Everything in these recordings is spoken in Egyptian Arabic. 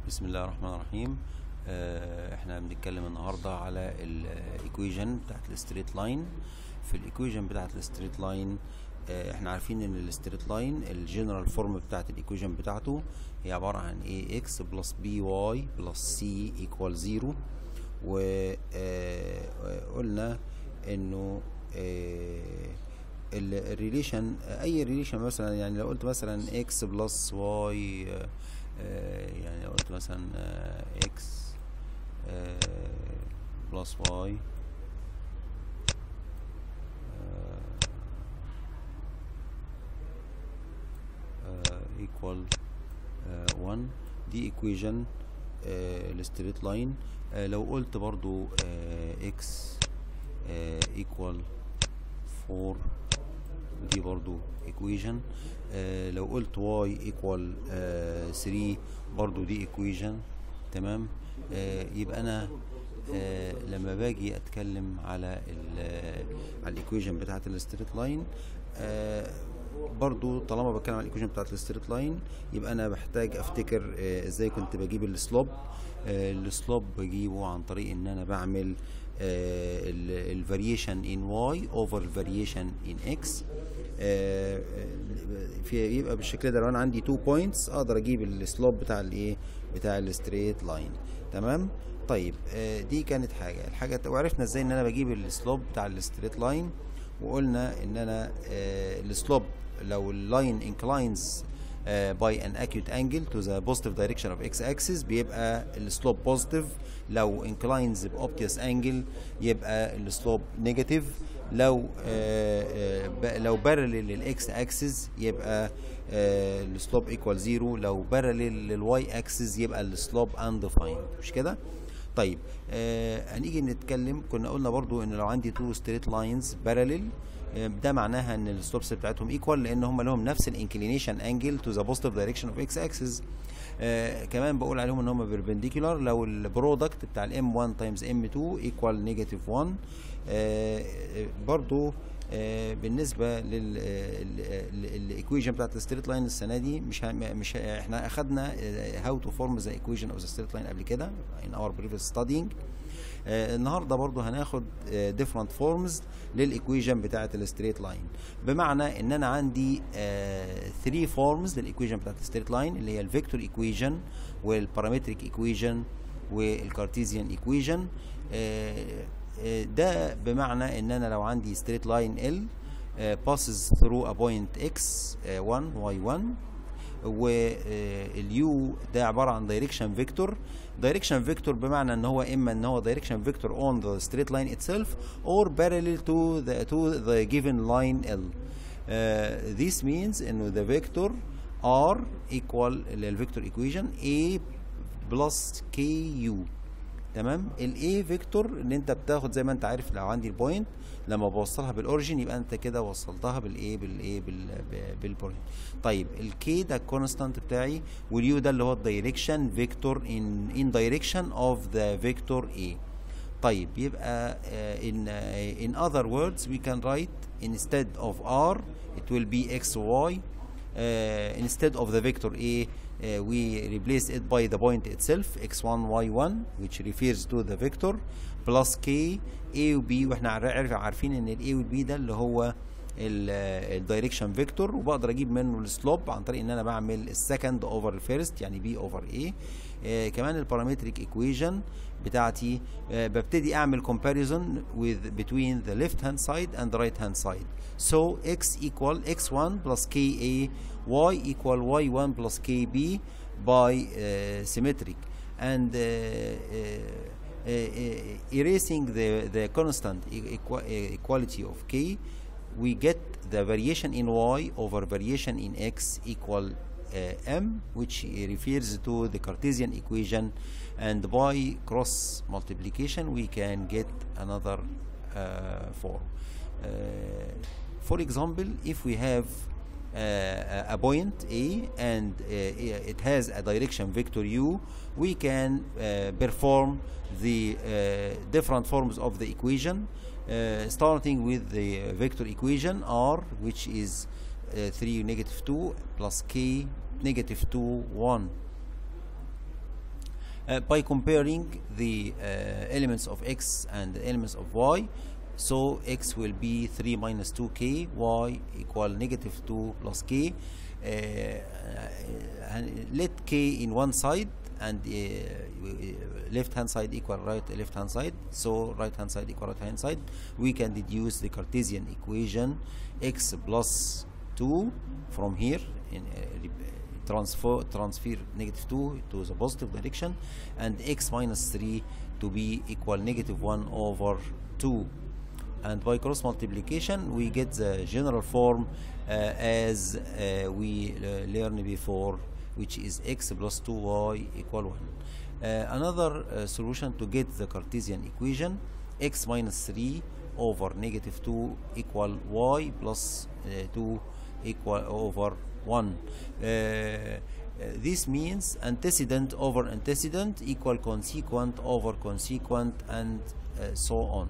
بسم الله الرحمن الرحيم آه، احنا بنتكلم النهارده على الايكويجن بتاعت الستريت لاين في الايكويجن بتاعت الستريت لاين آه، احنا عارفين ان الستريت لاين الجنرال فورم بتاعت الايكويجن بتاعته هي عباره عن ايه اكس بلس بي واي بلس سي ايكوال زيرو وقلنا انه الريليشن اي ريليشن مثلا يعني لو قلت مثلا اكس بلس واي يعني لو قلت مثلا اكس بلس واي equal 1 دي ايكويجن الستريت لاين لو قلت برضو اكس equal 4 دي برضو equation آه لو قلت y equal آه 3 برضو دي equation تمام آه يبقى انا آه لما باجي اتكلم على ال على الايكويشن بتاعت الستريت لاين آه برضو طالما بتكلم على الايكويشن بتاعت الستريت لاين يبقى انا بحتاج افتكر آه ازاي كنت بجيب السلوب آه السلوب بجيبه عن طريق ان انا بعمل الفاريشن ان واي اوفر الفاريشن ان اكس في يبقى بالشكل ده لو انا عندي 2 بوينتس اقدر اجيب السلوب بتاع الايه بتاع الستريت لاين تمام طيب آه دي كانت حاجه الحاجه وعرفنا ازاي ان انا بجيب السلوب بتاع الستريت لاين وقلنا ان انا آه السلوب لو اللاين انكلاينز باي ان acute angle to the positive direction of x axis بيبقى السلوب بوزيتيف لو inclines بأوبتيوس انجل يبقى السلوب نيجاتيف لو آآ آآ لو بارلل للاكس اكسس يبقى السلوب ايكوال زيرو لو بارلل للواي اكسس يبقى السلوب undefined مش كده طيب هنيجي نتكلم كنا قلنا برضو ان لو عندي تو ستريت لاينز بارلل ده معناها ان السلوبس بتاعتهم ايكوال لان هم لهم نفس الانكلينيشن انجل تو ذا بوزيتيف دايركشن اوف اكس اكسس آه كمان بقول عليهم ان هم بيربنديكولار لو البرودكت بتاع الام 1 تايمز ام 2 ايكوال نيجاتيف 1 آه برضو آه بالنسبه للايكويشن بتاعت الستريت لاين السنه دي مش مش احنا اخذنا هاو تو فورم ذا ايكويشن اوف ذا ستريت لاين قبل كده ان اور بريفيس ستادينج آه النهارده برضو هناخد ديفرنت فورمز للايكويشن بتاعه الستريت لاين بمعنى ان انا عندي 3 فورمز للايكويشن بتاعه الستريت لاين اللي هي الفيكتور ايكويشن والبارامتريك ايكويشن والكارتيزيان ايكويشن ده بمعنى ان انا لو عندي ستريت لاين ال passes through a point x 1 y1 واليو ده عباره عن دايركشن فيكتور دايركشن فيكتور بمعنى ان هو اما ان هو دايركشن فيكتور on the straight line itself or parallel to the to the given line L uh, this means انه the vector R equal للفيكتور equation A plus KU تمام الاي فيكتور ان انت بتاخد زي ما انت عارف لو عندي البوينت لما بوصلها بالاوريجين يبقى انت كده وصلتها بالايه بالايه بالبوينت طيب الكي ده الكونستانت بتاعي واليو ده اللي هو الدايركشن فيكتور ان ان دايركشن اوف ذا فيكتور اي طيب يبقى in uh, in other words we can write instead of r it will be x y uh, instead of the vector a Uh, we replace it by the point itself x1 y1 which refers to the vector plus k a و b واحنا عارف عارفين ان ال a وال b ده اللي هو الدايركشن فيكتور وبقدر اجيب منه السلوب عن طريق ان انا بعمل السكند اوفر الفيرست يعني b اوفر a آه كمان البارامتريك ايكويشن بتاعتي آه ببتدي اعمل comparison with between the left hand side and the right hand side so x equal x1 plus ka y equal y1 plus kb by uh, symmetric and uh, uh, erasing the, the constant equality of k we get the variation in y over variation in x equal m which refers to the Cartesian equation and by cross multiplication we can get another form for example if we have uh, a point A and uh, it has a direction vector U, we can uh, perform the different forms of the equation, starting with the vector equation R, which is 3 negative 2 plus K negative 2 1 uh, by comparing the uh, elements of x and the elements of y so x will be 3 minus 2k y equal negative 2 plus k uh, uh, let k in one side and uh, left hand side equal right left hand side so right hand side equal right hand side we can deduce the Cartesian equation x plus 2 from here in uh, transfer transfer negative 2 to the positive direction and x minus 3 to be equal negative 1 over 2 and by cross multiplication we get the general form uh, as uh, we uh, learned before which is x plus 2y equal 1 uh, another uh, solution to get the Cartesian equation x minus 3 over negative 2 equal y plus uh, 2 equal over 1 this means antecedent over antecedent equal consequent over consequent and so on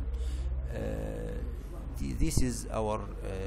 this is our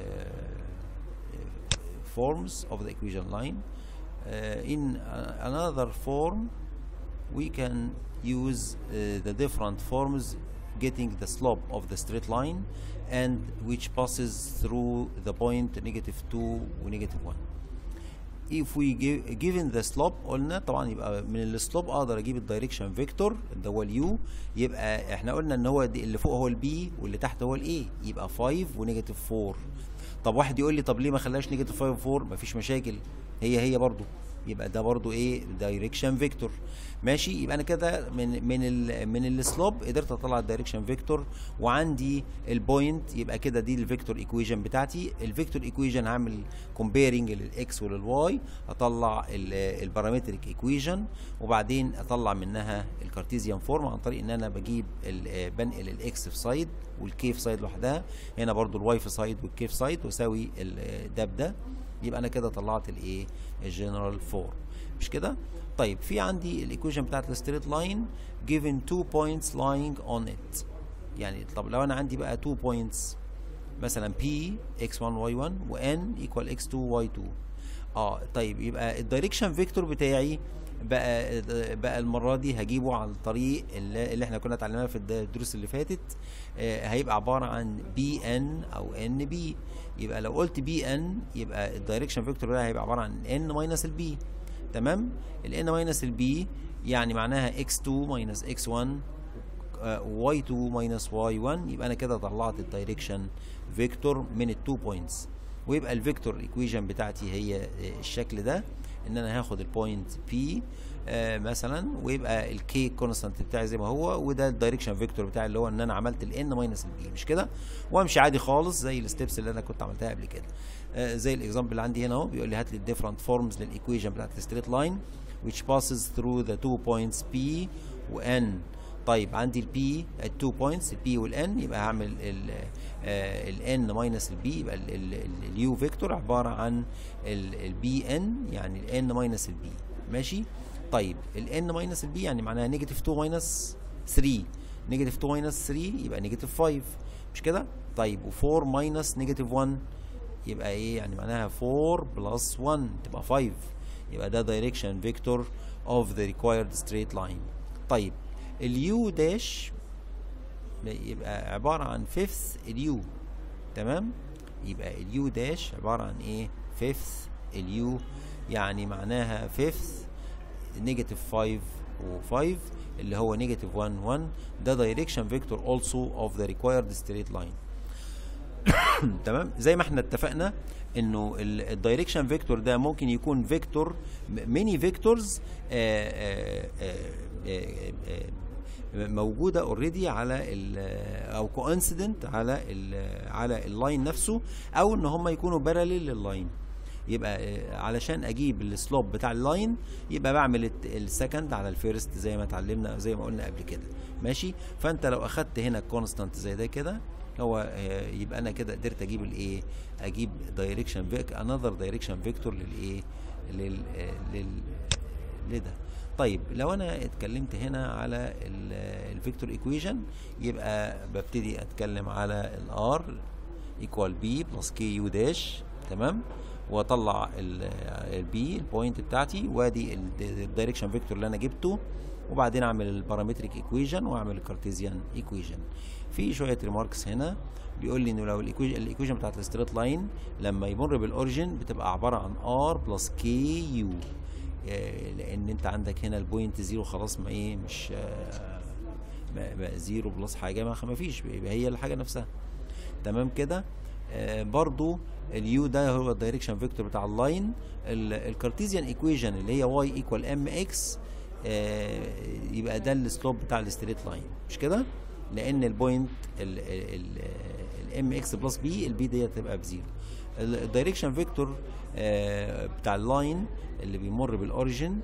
forms of the equation line uh, in uh, another form we can use uh, the different forms getting the slope of the straight line and which passes through the point negative 2 و negative 1 if we give given the slope قلنا طبعا يبقى من السلوب اقدر اجيب الدايركشن فيكتور اللي هو اليو يبقى احنا قلنا ان هو اللي فوق هو البي واللي تحت هو الاي يبقى 5 ونيجاتيف 4 طب واحد يقول لي طب ليه ما خلاش نيجاتيف 5 و 4 مفيش مشاكل هي هي برضو يبقى ده برضو ايه دايركشن فيكتور ماشي يبقى انا كده من من ال من السلوب قدرت اطلع الدايركشن فيكتور وعندي البوينت يبقى كده دي الفيكتور ايكويشن بتاعتي الفيكتور ايكويشن هعمل كومبيرنج للاكس وللواي اطلع البارامتريك ايكويشن وبعدين اطلع منها الكارتيزيان فورم عن طريق ان انا بجيب بنقل الاكس في سايد والكي في سايد لوحدها هنا برضو الواي في سايد والكي في سايد واساوي ده بده يبقى انا كده طلعت الايه الجنرال فورم مش كده طيب في عندي الايكويشن بتاعت الستريت لاين given two points lying on it يعني طب لو انا عندي بقى two points مثلا p x1 y1 و n equal x2 y2 اه طيب يبقى الدايركشن فيكتور بتاعي بقى بقى المره دي هجيبه عن طريق اللي, اللي احنا كنا اتعلمناها في الدروس اللي فاتت آه هيبقى عباره عن بي ان او ان بي يبقى لو قلت بي ان يبقى الدايركشن فيكتور ده هيبقى عباره عن ان ماينس البي تمام الان ماينس البي يعني معناها x2 ماينس x1 y2 ماينس y1 يبقى انا كده طلعت الدايركشن فيكتور من التو بوينتس ويبقى الفيكتور ايكويشن بتاعتي هي الشكل ده ان انا هاخد البوينت P آه مثلا ويبقى الكي كونستانت بتاعي زي ما هو وده الدايركشن فيكتور بتاعي اللي هو ان انا عملت الان ماينس البي مش كده وامشي عادي خالص زي الستبس اللي انا كنت عملتها قبل كده آه زي الاكزامبل اللي عندي هنا اهو بيقول لي هات لي الديفرنت فورمز للايكويشن بتاعت الستريت لاين which passes through the two points P و N طيب عندي البي التو بوينتس البي والان يبقى هعمل الان ماينس البي يبقى اليو فيكتور عباره عن البي ان يعني الان ماينس البي ماشي طيب الان ماينس البي يعني معناها نيجاتيف 2 ماينس 3 نيجاتيف 2 ماينس 3 يبقى نيجاتيف 5 مش كده طيب و4 ماينس نيجاتيف 1 يبقى ايه يعني معناها 4 بلس 1 تبقى 5 يبقى ده دايركشن فيكتور اوف ذا ريكوايرد ستريت لاين طيب اليو داش يبقى عبارة عن فيفث اليو تمام يبقى اليو داش عبارة عن ايه فيفث اليو يعني معناها فيفث نيجاتيف 5 و5 اللي هو نيجاتيف 1 1 ده دايركشن فيكتور also اوف ذا ريكوايرد ستريت لاين تمام زي ما احنا اتفقنا انه الدايركشن فيكتور ده ممكن يكون فيكتور ميني فيكتورز موجوده اوريدي على ال او كوانسيدنت على ال على اللاين نفسه او ان هم يكونوا باراليل لللاين يبقى علشان اجيب السلوب بتاع اللاين يبقى بعمل السكند على الفيرست زي ما اتعلمنا زي ما قلنا قبل كده ماشي فانت لو اخدت هنا كونستانت زي ده كده هو يبقى انا كده قدرت اجيب الايه اجيب دايركشن فيك انذر دايركشن فيكتور للايه لل لل لده طيب لو انا اتكلمت هنا على الفيكتور ايكويشن يبقى ببتدي اتكلم على الار ايكوال بي بلس كي يو داش تمام واطلع البي البوينت بتاعتي وادي الدايركشن فيكتور اللي انا جبته وبعدين اعمل البارامتريك ايكويجن واعمل الكارتيزيان ايكويجن في شويه ريماركس هنا بيقول لي انه لو الايكويجن بتاعت الستريت لاين لما يمر بالاوريجن بتبقى عباره عن ار بلس كي يو لان انت عندك هنا البوينت زيرو خلاص ما ايه مش آه، ما ما زيرو بلس حاجه ما ما فيش يبقى هي الحاجه نفسها تمام كده آه، برضو اليو ده هو الدايركشن فيكتور بتاع اللاين الكارتيزيان ايكويجن اللي هي واي ايكوال ام اكس يبقى ده السلوب بتاع الستريت لاين مش كده لان البوينت الام اكس بلس بي البي دي هتبقى بزيرو الدايركشن فيكتور بتاع اللاين اللي بيمر بالاوريجن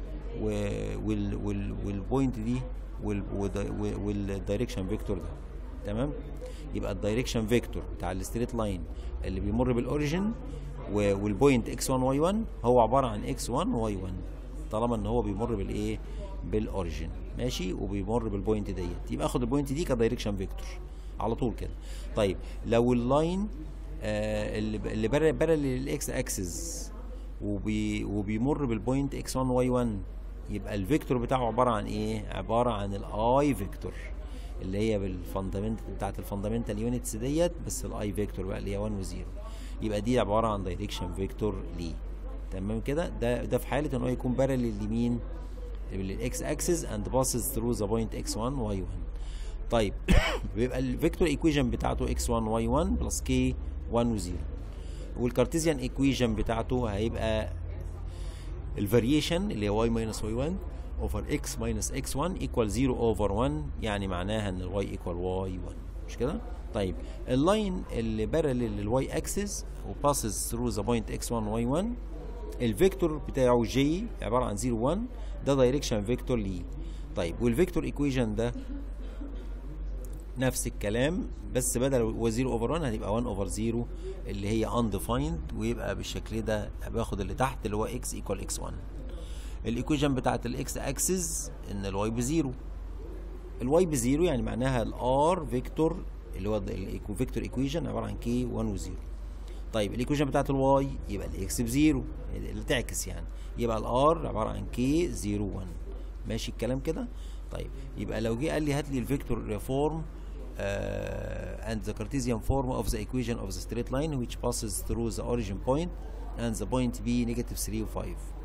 والبوينت دي والدايركشن فيكتور ده تمام يبقى الدايركشن فيكتور بتاع الستريت لاين اللي بيمر بالاوريجن والبوينت اكس 1 واي 1 هو عباره عن اكس 1 واي 1 طالما ان هو بيمر بالايه بالاوريجن ماشي وبيمر بالبوينت ديت يبقى اخد البوينت دي كدايركشن فيكتور على طول كده طيب لو اللاين آه اللي اللي بارل للاكس اكسس وبي وبيمر بالبوينت اكس 1 واي 1 يبقى الفيكتور بتاعه عباره عن ايه عباره عن الاي فيكتور اللي هي بالفندمنت بتاعت الفندمنتال يونتس ديت بس الاي فيكتور بقى اللي هي 1 و0 يبقى دي عباره عن دايركشن فيكتور ليه تمام كده ده ده في حاله ان هو يكون بارل لليمين للاكس اكسس اند باسز ثرو ذا بوينت اكس 1 واي 1 طيب بيبقى الفيكتور ايكويشن بتاعته اكس 1 واي 1 بلس كي 1 و0 والكارتيزيان ايكويشن بتاعته هيبقى الفاريشن اللي هي y minus y1 over x minus x1 equal 0 over 1 يعني معناها ان ال y equal y1 مش كده؟ طيب اللاين اللي بارل للواي اكسس وباسز ثرو ذا بوينت x1 y1 الفيكتور بتاعه j عباره عن 0 1 ده دايركشن فيكتور ليه طيب والفيكتور ايكويشن ده نفس الكلام بس بدل هو 0 اوفر 1 هتبقى 1 اوفر 0 اللي هي undefined ويبقى بالشكل ده باخد اللي تحت اللي هو x equal x1 الايكويشن بتاعت الاكس اكسس ان الواي بزيرو الواي بزيرو يعني معناها الار فيكتور اللي هو الايكو فيكتور ايكويشن عباره عن كي 1 و0 طيب الايكويشن بتاعت الواي يبقى الاكس بزيرو اللي تعكس يعني يبقى الار عباره عن كي 0 1 ماشي الكلام كده طيب يبقى لو جه قال لي هات لي الفيكتور فورم uh, and the Cartesian form of the equation of the straight line which passes through the origin point and the point B negative 3 و 5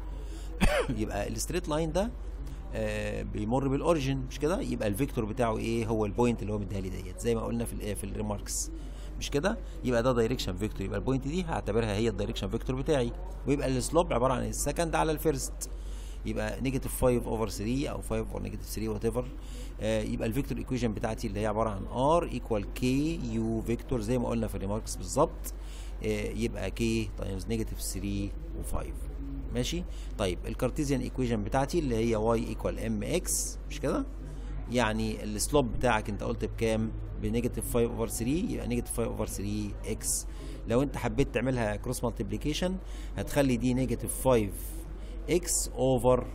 يبقى الستريت لاين ده آه بيمر بالاوريجن مش كده يبقى الفيكتور بتاعه ايه هو البوينت اللي هو مديها لي ديت زي ما قلنا في ال في الريماركس مش كده يبقى ده دايركشن فيكتور يبقى البوينت دي هعتبرها هي الدايركشن فيكتور بتاعي ويبقى السلوب عباره عن السكند على الفيرست يبقى نيجاتيف 5 اوفر 3 او 5 اور نيجاتيف 3 وات ايفر يبقى الفيكتور ايكويشن بتاعتي اللي هي عباره عن ار ايكوال كي يو فيكتور زي ما قلنا في الريماركس بالظبط آه يبقى كي تايمز نيجاتيف 3 و5 ماشي طيب الكارتيزيان ايكويشن بتاعتي اللي هي واي ايكوال ام اكس مش كده يعني السلوب بتاعك انت قلت بكام بنيجاتيف 5 اوفر 3 يبقى نيجاتيف 5 اوفر 3 اكس لو انت حبيت تعملها كروس مالتيبليكيشن هتخلي دي نيجاتيف 5 اكس اوفر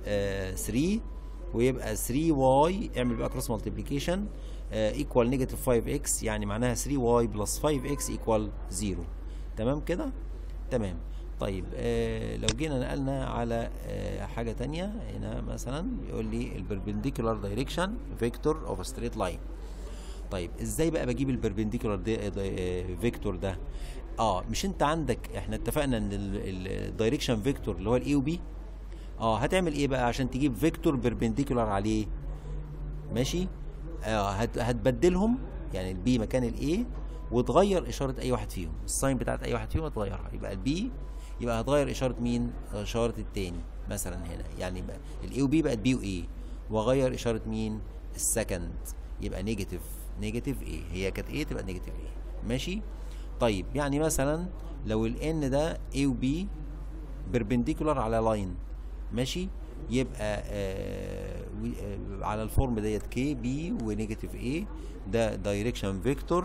3 ويبقى 3 واي اعمل بقى كروس مالتيبليكيشن ايكوال نيجاتيف 5 اكس يعني معناها 3 واي بلس 5 اكس ايكوال 0 تمام كده تمام طيب آه لو جينا نقلنا على آه حاجة تانية هنا مثلا بيقول لي البربنديكولار دايركشن فيكتور اوف ستريت لاين طيب ازاي بقى بجيب البربنديكولار فيكتور ده اه مش انت عندك احنا اتفقنا ان الدايركشن فيكتور اللي هو الاي وبي اه هتعمل ايه بقى عشان تجيب فيكتور بربنديكولار عليه ماشي اه هت هتبدلهم يعني البي مكان الاي وتغير اشاره اي واحد فيهم الساين بتاعت اي واحد فيهم هتغيرها يبقى البي يبقى هتغير اشاره مين اشاره التاني مثلا هنا يعني بقى الاي وبي بقت بي واي واغير اشاره مين السكند يبقى نيجاتيف نيجاتيف ايه هي كانت ايه تبقى نيجاتيف ايه ماشي طيب يعني مثلا لو الان ده A و B بيربنديكولار على لاين ماشي يبقى آه آه على الفورم ديت كي بي ونيجاتيف A ده دايركشن فيكتور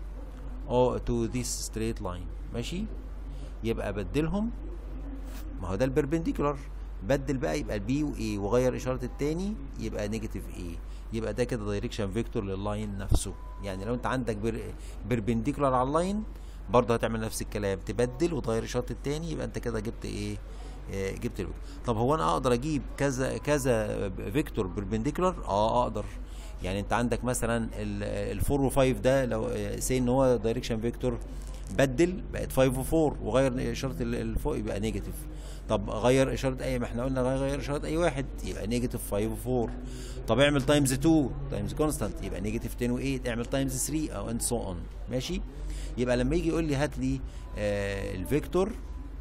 او تو ذيس ستريت لاين ماشي يبقى بدلهم ما هو ده البربنديكولار بدل بقى يبقى البي واي وغير اشاره التاني يبقى نيجاتيف اي يبقى ده كده دايركشن فيكتور لللاين نفسه يعني لو انت عندك بر... بربنديكولار على اللاين برضه هتعمل نفس الكلام تبدل وتغير الشرط التاني يبقى انت كده جبت ايه آه، جبت الفيكتور طب هو انا اقدر اجيب كذا كذا فيكتور بربنديكولار اه اقدر يعني انت عندك مثلا ال 4 و5 ده لو سي ان هو دايركشن فيكتور بدل بقت 5 و4 وغير اشاره ال- اللي فوق يبقى نيجاتيف طب غير اشاره اي ما احنا قلنا غير اشاره اي واحد يبقى نيجاتيف 5 و4 طب اعمل تايمز 2 تايمز كونستانت يبقى نيجاتيف 10 و8 اعمل تايمز 3 او اند سو اون ماشي يبقى لما يجي يقول لي هات لي آه الفيكتور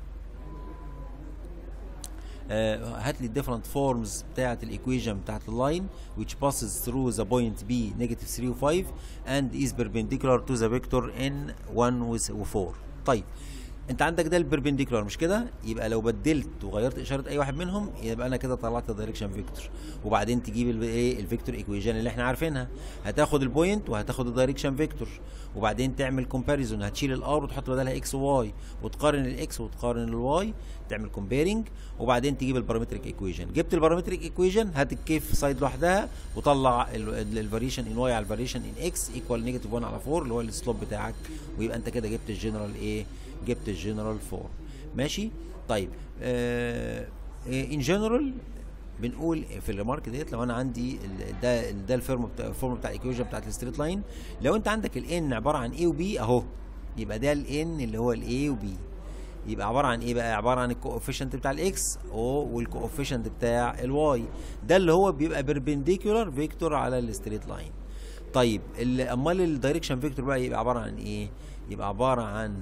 آه، هات لي الديفرنت فورمز بتاعه الايكويشن بتاعه اللاين which passes through the point B negative 3 و 5 and is perpendicular to the vector in 1 و 4 طيب انت عندك ده البربنديكولار مش كده يبقى لو بدلت وغيرت اشاره اي واحد منهم يبقى انا كده طلعت الدايركشن فيكتور وبعدين تجيب ال- ايه الفيكتور ايكويشن اللي احنا عارفينها هتاخد البوينت وهتاخد الدايركشن فيكتور وبعدين تعمل كومباريزون هتشيل الار وتحط بدلها اكس وواي وتقارن الاكس وتقارن الواي تعمل كومبيرنج وبعدين تجيب البارامتريك ايكويشن جبت البارامتريك ايكويشن هات الكيف سايد لوحدها وطلع الفاريشن ان واي على الفاريشن ان اكس ايكوال نيجاتيف 1 على 4 اللي هو السلوب بتاعك ويبقى انت كده جبت الجنرال ايه جبت الجنرال فورم ماشي طيب ان جنرال بنقول في الريمارك ديت لو انا عندي ال- ده ده الفورم بتاع الفورم بتاع الايكويشن بتاعت الستريت لاين لو انت عندك الان عباره عن اي وبي اهو يبقى ده الان اللي هو الاي وبي يبقى عباره عن ايه بقى عباره عن الكوفيشنت بتاع الاكس او والكوفيشنت بتاع الواي ده اللي هو بيبقى بيربنديكولار فيكتور على الستريت لاين طيب ال- امال الدايركشن فيكتور بقى يبقى عباره عن ايه يبقى عباره عن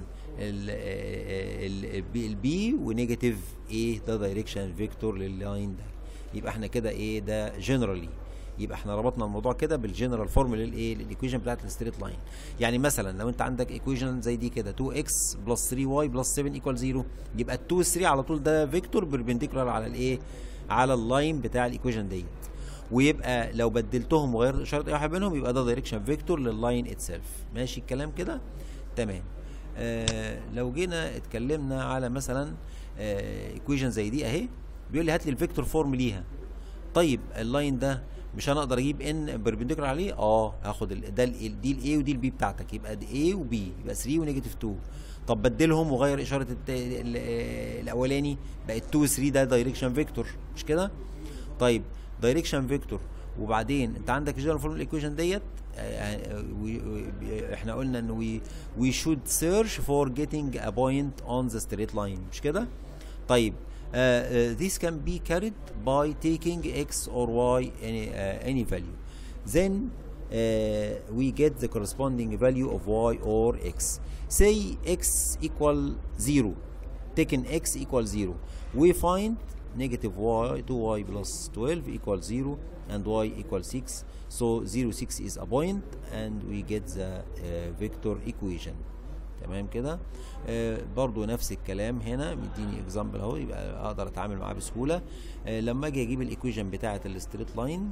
البي ونيجاتيف ايه ده دايركشن فيكتور لللاين ده يبقى احنا كده ايه ده جنرالي يبقى احنا ربطنا الموضوع كده بالجنرال فورم للايه للايكويشن بتاعت الستريت لاين يعني مثلا لو انت عندك ايكويشن زي دي كده 2x بلس 3y بلس 7 ايكوال 0 يبقى ال 2 3 على طول ده فيكتور بيربنديكولار على الايه على اللاين بتاع الايكويشن ديت ويبقى لو بدلتهم وغيرت اشاره اي واحد منهم يبقى ده دايركشن فيكتور لللاين اتسيلف ماشي الكلام كده تمام آه لو جينا اتكلمنا على مثلا ايكويشن زي دي اهي بيقول لي هات لي الفيكتور فورم ليها طيب اللاين ده مش انا اقدر اجيب ان بيربنديكولار عليه اه هاخد ال- ده ال دي الاي ودي البي بتاعتك يبقى دي اي وبي يبقى 3 ونيجاتيف 2 طب بدلهم وغير اشاره الت... ال- آه، الاولاني بقت 2 3 ده دايركشن فيكتور مش كده طيب دايركشن فيكتور وبعدين انت عندك الجنرال فورم الايكويشن ديت آه، آه، وي- وي- احنا قلنا ان وي وي شود سيرش فور جيتنج ا بوينت اون ذا ستريت لاين مش كده طيب uh, uh, this can be carried by taking x or y any uh, any value then uh, we get the corresponding value of y or x say x equal 0 taking x equal 0 we find negative y 2y plus 12 equal 0 and y equal 6 so 0 6 is a point and we get the uh, vector equation تمام كده آه برضو نفس الكلام هنا مديني اكزامبل اهو يبقى اقدر اتعامل معاه بسهوله آه لما اجي اجيب الايكويشن بتاعه الستريت لاين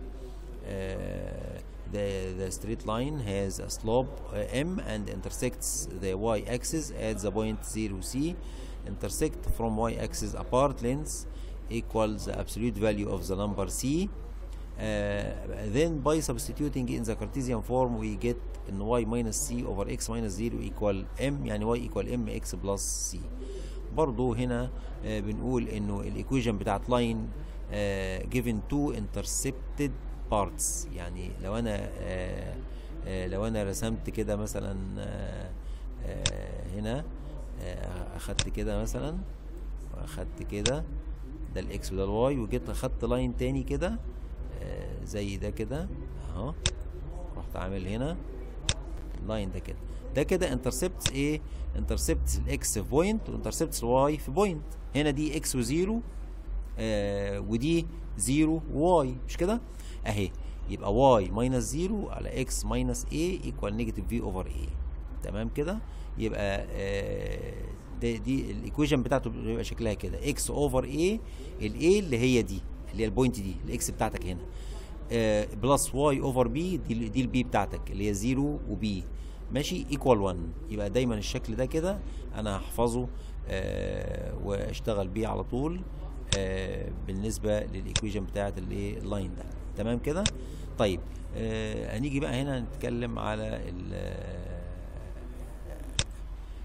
uh, the the straight line has a slope uh, m and intersects the y axis at the point 0 c intersect from y axis apart lengths equals the absolute value of the number c Uh, then by substituting in the Cartesian form we get in y minus c over x minus 0 equal m يعني y equal m x plus c برضو هنا uh, بنقول انه الايكويشن بتاعت line uh, given two intercepted parts يعني لو انا uh, uh, لو انا رسمت كده مثلا uh, uh, هنا uh, اخدت كده مثلا واخدت كده ده الاكس وده الواي وجيت اخدت لاين تاني كده آه، زي ده كده اهو رحت عامل هنا اللاين ده كده ده كده انترسبتس ايه انترسبتس الاكس في بوينت وانترسبتس الواي في بوينت هنا دي اكس وزيرو آه ودي زيرو واي مش كده اهي يبقى واي ماينس زيرو على اكس ماينس اي ايكوال نيجاتيف في اوفر اي تمام كده يبقى آه دي, دي الايكويشن بتاعته بيبقى شكلها كده اكس اوفر اي الاي اللي هي دي اللي هي البوينت دي الاكس بتاعتك هنا آه بلس واي اوفر بي دي دي البي بتاعتك اللي هي 0 وبي ماشي ايكوال 1 يبقى دايما الشكل ده كده انا هحفظه آه واشتغل بيه على طول آه بالنسبه للايكويشن بتاعت الايه اللاين ده تمام كده طيب آه هنيجي بقى هنا نتكلم على ال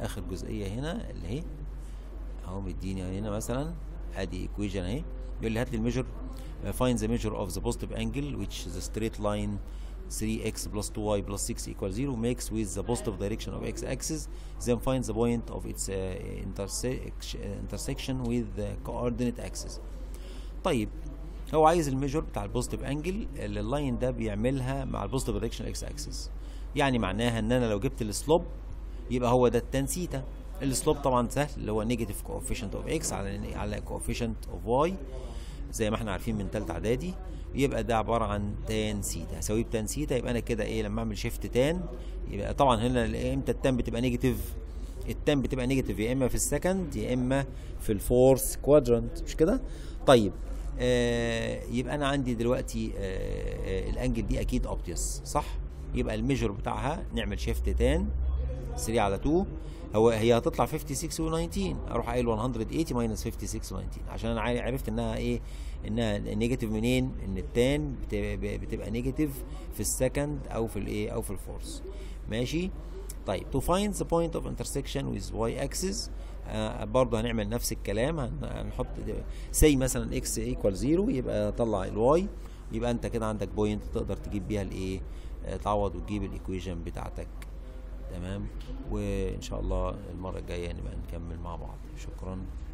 اخر جزئيه هنا اللي هي اهو مديني هنا مثلا ادي ايكويشن اهي يقول لي هات لي الميجر find the measure of the positive angle which is a straight line 3x plus 2y plus 6 equals 0 makes with the positive direction of x axis then find the point of its uh, intersection, intersection with the coordinate axis طيب هو عايز الميجر بتاع البوزيتيف انجل اللي اللاين ده بيعملها مع البوزيتيف دايركشن اكس اكسس يعني معناها ان انا لو جبت السلوب يبقى هو ده التان سيتا السلوب طبعا سهل اللي هو نيجاتيف كوفيشنت اوف اكس على على كوفيشنت اوف واي زي ما احنا عارفين من ثالثه اعدادي يبقى ده عباره عن تان سيتا هساويه بتان سيتا يبقى انا كده ايه لما اعمل شيفت تان يبقى طبعا هنا امتى التان بتبقى نيجاتيف التان بتبقى نيجاتيف يا اما في السكند يا اما في الفورث كوادرانت مش كده طيب آه يبقى انا عندي دلوقتي آه آه الانجل دي اكيد اوبتيوس صح يبقى الميجر بتاعها نعمل شيفت تان 3 على 2 هو هي هتطلع 56 و19 اروح قايل 180 ماينس 56 و19 عشان انا عرفت انها ايه انها نيجاتيف منين ان التان بتبقى نيجاتيف في السكند او في الايه او في الفورس ماشي طيب to find the point of intersection with y axis آه برضه هنعمل نفس الكلام هنحط سي مثلا x equal 0 يبقى طلع الواي يبقى انت كده عندك بوينت تقدر تجيب بيها الايه آه تعوض وتجيب الايكويشن بتاعتك تمام وان شاء الله المره الجايه نبقى نكمل مع بعض شكرا